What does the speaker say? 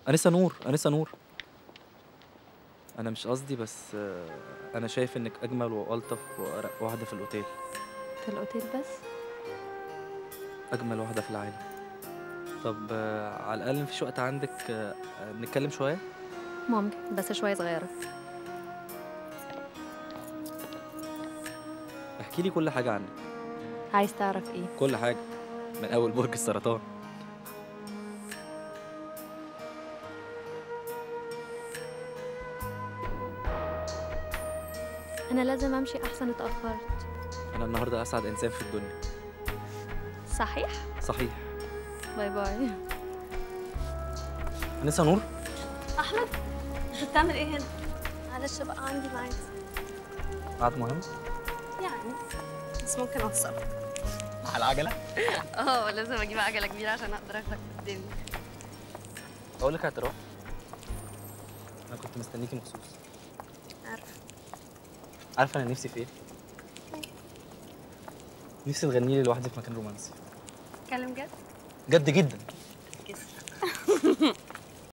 انسه نور انسه نور انا مش قصدي بس آه، انا شايف انك اجمل والطف وارق واحده في الاوتيل في الاوتيل بس اجمل واحده في العالم طب آه، على الاقل مفيش وقت عندك آه، نتكلم شويه ممكن بس شويه صغيره احكي لي كل حاجه عنك عايز تعرف ايه كل حاجه من اول برج السرطان انا لازم امشي احسن اتاخرت انا النهارده اسعد انسان في الدنيا صحيح صحيح باي باي انسه نور احمد انت بتعمل ايه هنا معلش بقى عندي ميعاد قعد مهم يعني بس ممكن اوصلك على العجله اه لازم اجيب عجله كبيره عشان اقدر اخدك قدامي اقول لك اعتراف انا كنت مستنيكي مخصوص عارفه عارفه انا نفسي في ايه نفسي تغني لي لوحدي في مكان رومانسي اتكلم جد جد جدا كسر